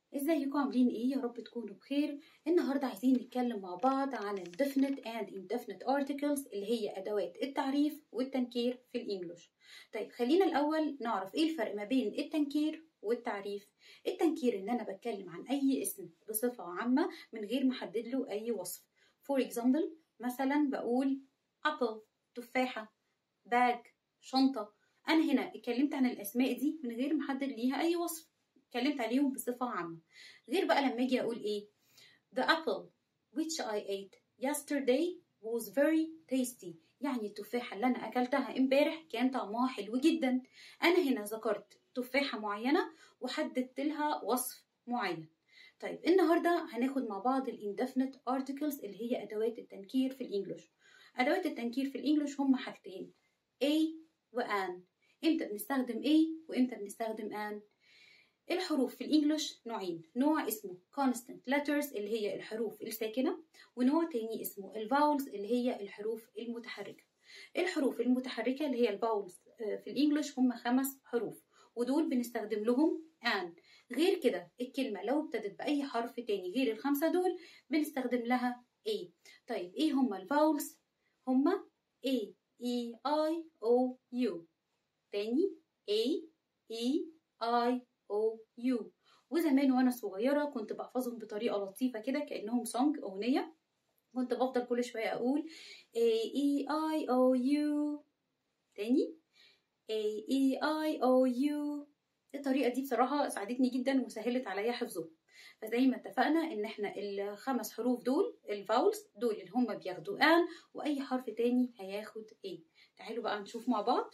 ازيكم عاملين ايه يا رب تكونوا بخير النهارده عايزين نتكلم مع بعض عن ال definite and indefinite articles اللي هي ادوات التعريف والتنكير في الانجليش طيب خلينا الاول نعرف ايه الفرق ما بين التنكير والتعريف التنكير ان انا بتكلم عن اي اسم بصفه عامه من غير ما احدد له اي وصف for example مثلا بقول apple تفاحه باج شنطه انا هنا اتكلمت عن الاسماء دي من غير ما احدد ليها اي وصف اتكلمت عليهم بصفة عامة غير بقى لما اجي اقول ايه the apple which I ate yesterday was very tasty يعني التفاحة اللي انا اكلتها امبارح كان طعمها حلو جدا انا هنا ذكرت تفاحة معينة وحددت لها وصف معين طيب النهاردة هناخد مع بعض ال indefinite articles اللي هي ادوات التنكير في الانجليش ادوات التنكير في الانجليش هم حاجتين a و an امتى بنستخدم a وامتى بنستخدم an الحروف في الانجليش نوعين نوع اسمه constant letters اللي هي الحروف الساكنة ونوع تاني اسمه الفاولز اللي هي الحروف المتحركة الحروف المتحركة اللي هي الفاولز في الانجليش هم خمس حروف ودول بنستخدم لهم an غير كده الكلمة لو ابتدت بأي حرف تاني غير الخمسة دول بنستخدم لها a طيب ايه هم الفاولز هم a e i o u تاني a e i O U وزمان وانا صغيره كنت بحفظهم بطريقه لطيفه كده كانهم سونج اغنيه كنت بفضل كل شويه اقول A E I O U تاني A E I O U الطريقه دي بصراحه ساعدتني جدا وسهلت عليا حفظهم فزي ما اتفقنا ان احنا الخمس حروف دول الفاولز دول اللي هم بياخدوا ان واي حرف تاني هياخد ايه تعالوا بقى نشوف مع بعض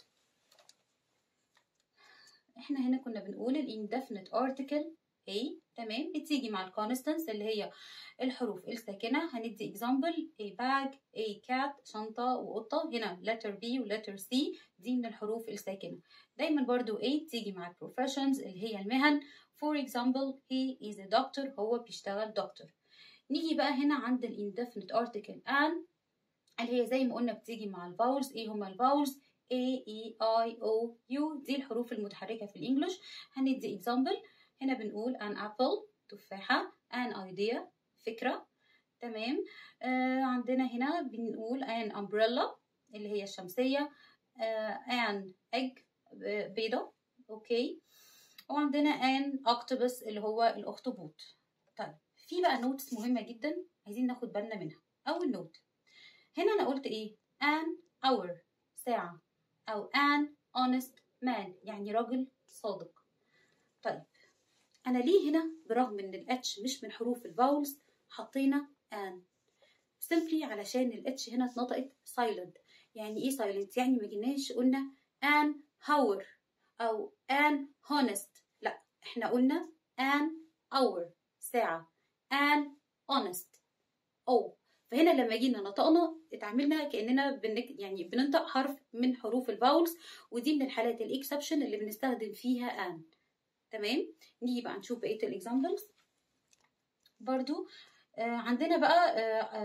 احنا هنا كنا بنقول ال indefinite article a تمام بتيجي مع ال constants اللي هي الحروف الساكنة هندي example a bag a cat شنطة وقطة هنا letter b و letter c دي من الحروف الساكنة دايما برضو a تيجي مع ال professions اللي هي المهن for example he is a doctor هو بيشتغل دكتور نيجي بقى هنا عند ال indefinite article an اللي هي زي ما قلنا بتيجي مع الفاولز ايه هما الفاولز A E I O U دي الحروف المتحركة في الإنجليش هندي example هنا بنقول an apple تفاحة an idea فكرة تمام آه عندنا هنا بنقول an umbrella اللي هي الشمسية آه an egg بيضة أوكي وعندنا an octopus اللي هو الأخطبوط طيب في بقى نوتس مهمة جدا عايزين ناخد بالنا منها أول نوت هنا أنا قلت إيه an hour ساعة أو an honest man يعني راجل صادق طيب أنا ليه هنا برغم إن الاتش مش من حروف الفاولز حطينا an simply علشان الاتش هنا اتنطقت silent يعني إيه silent يعني ما جيناش قلنا an hour أو an honest لا إحنا قلنا an hour ساعة an honest أو فهنا لما جينا نطقنا اتعاملنا كاننا بنك يعني بننطق حرف من حروف الفاولز ودي من الحالات الاكسبشن اللي بنستخدم فيها ان تمام نيجي بقى نشوف بقيه الاكزامبلز برضو آه عندنا بقى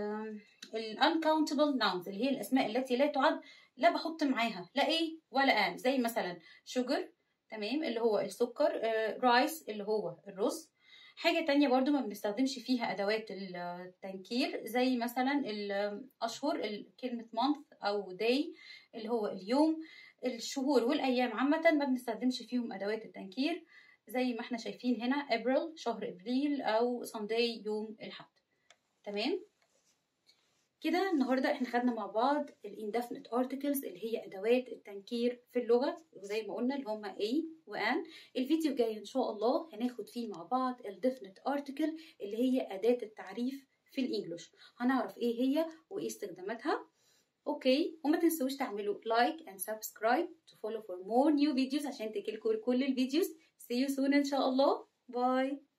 الانكاونتبل ناونز اللي هي الاسماء التي لا تعد لا بحط معاها لا ايه ولا ان زي مثلا شوجر تمام اللي هو السكر رايس اللي هو الرز حاجة تانية برضو ما بنستخدمش فيها أدوات التنكير زي مثلا الأشهر كلمة month أو day اللي هو اليوم الشهور والأيام عامة ما بنستخدمش فيهم أدوات التنكير زي ما احنا شايفين هنا April شهر إبريل أو Sunday يوم الأحد تمام كده النهاردة احنا خدنا مع بعض ال indefinite articles اللي هي أدوات التنكير في اللغة وزي ما قلنا اللي هما a و an الفيديو الجاي إن شاء الله هناخد فيه مع بعض ال definite article اللي هي أداة التعريف في الإنجليش هنعرف إيه هي وإيه استخداماتها اوكي وما تنسوش تعملوا لايك like and subscribe to follow for more new videos عشان تجيلكوا كل الفيديوز see you soon إن شاء الله باي